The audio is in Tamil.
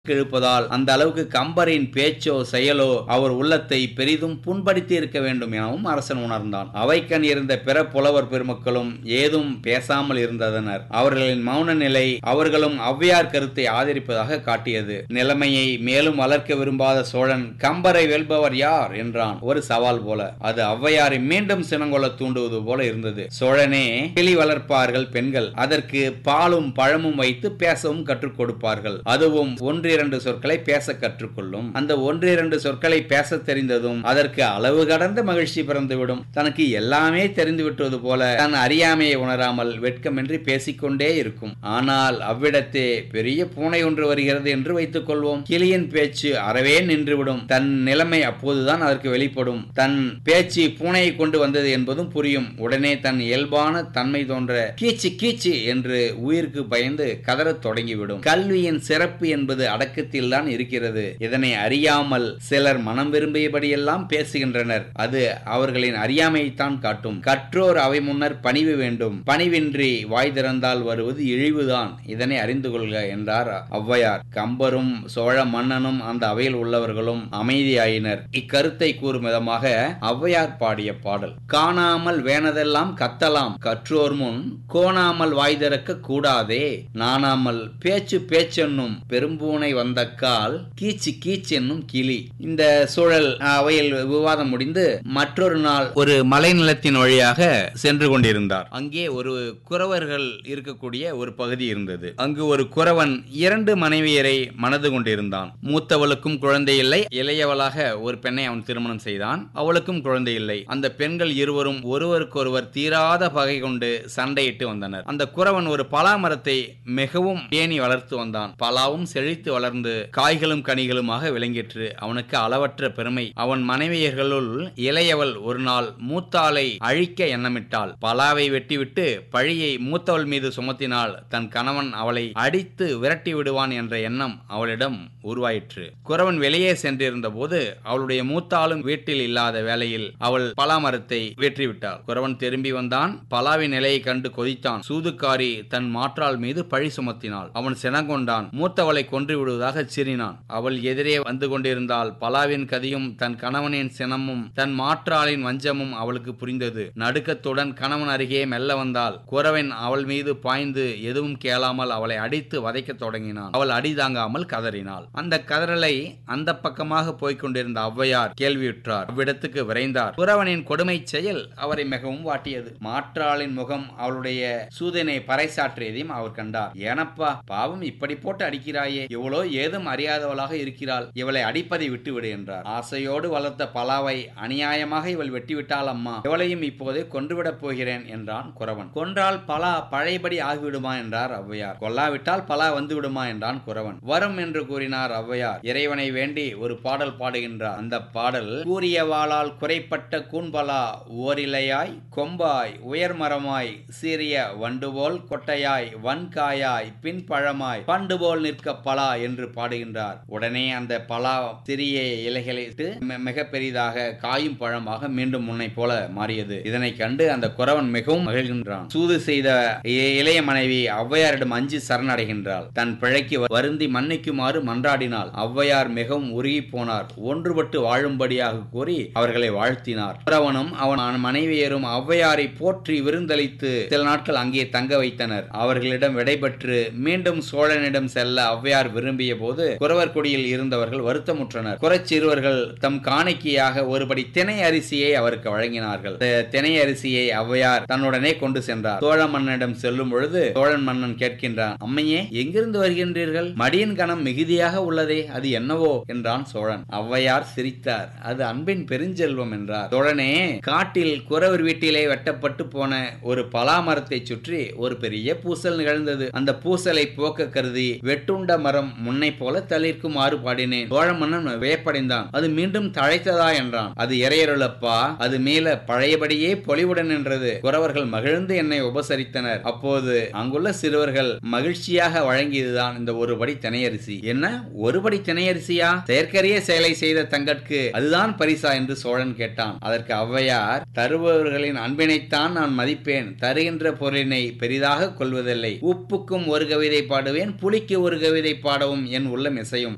இழுப்பதால் அந்த அளவுக்கு கம்பரின் பேச்சோ செயலோ அவர் உள்ளத்தை பெரிதும் புண்படுத்தி இருக்க வேண்டும் எனவும் அரசன் உணர்ந்தான் அவைக்கண் இருந்த பிற புலவர் பெருமக்களும் ஏதும் பேசாமல் இருந்தனர் அவர்களின் மௌன நிலை அவர்களும் ஔவையார் கருத்தை ஆதரிப்பதாக காட்டியது நிலைமையை மேலும் வளர்க்க விரும்பாத சோழன் கம்பரை வெல்பவர் யார் என்றான் ஒரு சவால் போல அது ஔவையாரை மீண்டும் சினங்கொள்ள தூண்டுவது போல இருந்தது சோழனே கிளி வளர்ப்பார்கள் பெண்கள் அதற்கு பாலும் பழமும் வைத்து பேசவும் கற்றுக் கொடுப்பார்கள் அதுவும் ஒன்றிரண்டு சொற்களை பேச கற்றுக்கொள்ளும் அந்த ஒன்றிரண்டு சொற்களை பேச தெரிந்ததும் அதற்கு அளவு கடந்த மகிழ்ச்சி பிறந்துவிடும் தனக்கு எல்லாமே தெரிந்து விட்டது போல தன் அறியாமையை உணராமல் வெட்கமின்றி பேசிக்கொண்டே இருக்கும் ஆனால் அவ்விடத்தே பெரிய பூனை ஒன்று வருகிறது என்று வைத்துக் கொள்வோம் கிளியின் பேச்சு அறவே நின்றுவிடும் தன் நிலைமை அப்போதுதான் அதற்கு வெளிப்படும் தன் பேச்சு பூனையை கொண்டு வந்தது என்பதும் புரியும் உடனே தன் இயல்பான தன்மை தோன்ற கீச்சு கீச்சு என்று உயிருக்கு பயந்து கதறத் தொடங்கிவிடும் கல்வியின் சிறப்பு என்பது அடக்கத்தில் தான் இருக்கிறது இதனை அறியாமல் சிலர் மனம் விரும்பியபடியெல்லாம் பேசுகின்றனர் அது அவர்களின் அறியாமையைத்தான் காட்டும் கற்றோர் அவை முன்னர் பணிவு வேண்டும் பணிவின்றி வாய் திறந்தால் வருவது இழிவுதான் இதனை அறிந்து கொள்க என்றார் ஔவையார் கம்பரும் சோழ மன்னனும் அந்த அவையில் உள்ளவர்களும் அமைதியாயினர் இக்கருத்தை கூறும் விதமாக ஔவையார் பாடிய பாடல் காணாமல் வேணதெல்லாம் கத்தலாம் கற்றோர் முன் கோணாமல் வாய் திறக்க கூடாதே நாணாமல் பேச்சு பேச்சென்னும் பெரும்பூனை வந்த கால் கீச்சு கீச்சு என்னும் கிளி இந்த சூழல் அவையில் விவாதம் முடிந்து மற்றொரு நாள் ஒரு மலைநிலத்தின் வழியாக சென்று கொண்டிருந்தார் அங்கே ஒரு குறவர்கள் இருக்கக்கூடிய ஒரு பகுதி இருந்தது அங்கு ஒரு குறவன் இரண்டு மனைவியரை மனது கொண்டிருந்தான் மூத்தவளுக்கும் குழந்தை இல்லை இளையவளாக ஒரு பெண்ணை அவன் திருமணம் செய்தான் அவளுக்கும் குழந்தை இல்லை அந்த பெண்கள் இருவரும் ஒருவருக்கொருவர் தீராத பகை கொண்டு சண்டையிட்டு வந்தனர் அந்த குறவன் ஒரு பலா மரத்தை மிகவும் பேணி வளர்த்து வந்தான் பலாவும் செழித்து வளர்ந்து காய்களும் கனிகளுமாக விளங்கிற்று அவனுக்கு அளவற்ற பெருமை அவன் மனைவியர்களுள் இளையவள் ஒரு நாள் மூத்தாளை அழிக்க எண்ணமிட்டாள் பலாவை வெட்டிவிட்டு பழியை மூத்தவள் மீது சுமத்தினாள் தன் கணவன் அவளை அடித்து விரட்டி விடுவான் என்ற எண்ணம் அவளிடம் உருவாயிற்று குறவன் வெளியே சென்றிருந்த போது அவளுடைய மூத்தாளும் வீட்டில் இல்லாத வேளையில் அவள் பலா மரத்தை வெற்றிவிட்டாள் குறவன் திரும்பி வந்தான் பலாவின் நிலையை கண்டு கொதித்தான் சூதுக்காரி தன் மாற்றாள் மீது பழி சுமத்தினாள் அவன் சினங்கொண்டான் மூத்தவளை கொன்று விடுவதாக சீறினான் அவள் எதிரே வந்து கொண்டிருந்தால் பலாவின் கதியும் தன் கணவனின் சினமும் தன் மாற்றாளின் வஞ்சமும் அவளுக்கு புரிந்தது நடுக்கத்துடன் கணவன் அருகே மெல்ல வந்தால் குறவன் அவள் மீது பாய்ந்து எதுவும் கேளாமல் அவளை அடித்து வதைக்கத் தொடங்கினான் அவள் அடி தாங்காமல் கதறினாள் அந்த கதறலை அந்த பக்கமாக போய்க் கொண்டிருந்த ஔவையார் கேள்வியுற்றார் அவ்விடத்துக்கு விரைந்தார் குறவனின் கொடுமை செயல் அவரை மிகவும் வாட்டியது மாற்றாளின் முகம் அவளுடைய சூதனை பறைசாற்றியதையும் அவர் கண்டார் ஏனப்பா பாவம் இப்படி போட்டு அடிக்கிறாயே இவளோ ஏதும் அறியாதவளாக இருக்கிறாள் இவளை அடிப்பதை விட்டுவிடு என்றார் ஆசையோடு வளர்த்த பலாவை அநியாயமாக இவள் வெட்டிவிட்டாள் அம்மா இவளையும் இப்போதே கொன்றுவிடப் போகிறேன் என்றான் குறவன் கொன்றால் பலா பழையபடி ஆகிவிடுமா என்றார் ஔவையார் கொல்லாவிட்டால் பலா வந்து விடுமா என்றான் குறவன் வரும் என்று கூறினார் ஔவையார் இறைவனை வேண்டி ஒரு பாடல் பாடுகின்றார் அந்த பாடல் கூறிய வாளால் குறைப்பட்ட கூன்பலா ஓரிலையாய் கொம்பாய் உயர் மரமாய் சீரிய வண்டுபோல் கொட்டையாய் வன்காயாய் பின்பழமாய் பண்டு போல் நிற்க பலா என்று பாடுகின்றார் உடனே அந்த பலா சிறிய இலைகளை இட்டு மி- மிக பெரிதாக காயும் பழமாக மீண்டும் முன்னை போல மாறியது இதனை கண்டு அந்த குறவன் மிகவும் மகிழ்கின்றான் சூது செய்த இ- இளைய மனைவி ஔவையாரிடம் அஞ்சு சரணடைகின்றாள் தன் பிழைக்கு வருந்தி மன்னிக்குமாறு மன்றாடினாள் ஔவையார் மிகவும் உருகி போனார் ஒன்றுபட்டு வாழும்படியாக கூறி அவர்களை வாழ்த்தினார் குறவனும் அவன் மனைவியரும் ஔவையாரை போற்றி விருந்தளித்து சில நாட்கள் அங்கே தங்க வைத்தனர் அவர்களிடம் விடைபெற்று மீண்டும் சோழனிடம் செல்ல ஔவையார் விரும்பிய போது குறவர் குடியில் இருந்தவர்கள் வருத்தமுற்றனர் குறச்சிறுவர்கள் தம் காணிக்கையாக ஒருபடி திணை அரிசியை அவருக்கு வழங்கினார்கள் இந்த திணை அரிசியை ஔவையார் தன்னுடனே கொண்டு சென்றார் சோழ மன்னனிடம் செல்லும் பொழுது சோழன் மன்னன் கேட்கின்றான் அம்மையே எங்கிருந்து வருகின்றீர்கள் மடியின் கணம் மிகுதியாக உள்ளதே அது என்னவோ என்றான் சோழன் ஔவையார் சிரித்தார் அது அன்பின் பெருஞ்செல்வம் என்றார் சோழனே காட்டில் குறவர் வீட்டிலே வெட்டப்பட்டு போன ஒரு பலா மரத்தை சுற்றி ஒரு பெரிய பூசல் நிகழ்ந்தது அந்த பூசலை போக்க கருதி வெட்டுண்ட மரம் முன்னை போல தளிர்க்குமாறு பாடினேன் சோழ மன்னன் வியப்படைந்தான் அது மீண்டும் தழைத்ததா என்றான் அது இறையருளப்பா அது மேல பழையபடியே பொலிவுடன் நின்றது குறவர்கள் மகிழ்ந்து என்னை உபசரித்தனர் அப்போது அங்குள்ள சிறுவர்கள் மகிழ்ச்சியாக வழங்கியதுதான் இந்த ஒரு படி திணையரிசி என்ன ஒரு படி திணையரிசியா செயற்கரிய செயலை செய்த தங்கட்கு அதுதான் பரிசா என்று சோழன் கேட்டான் அதற்கு ஔவையார் தருபவர்களின் அன்பினைத்தான் நான் மதிப்பேன் தருகின்ற பொருளினை பெரிதாக கொள்வதில்லை உப்புக்கும் ஒரு கவிதை பாடுவேன் புலிக்கு ஒரு கவிதை பாடவும் என் உள்ளம் இசையும்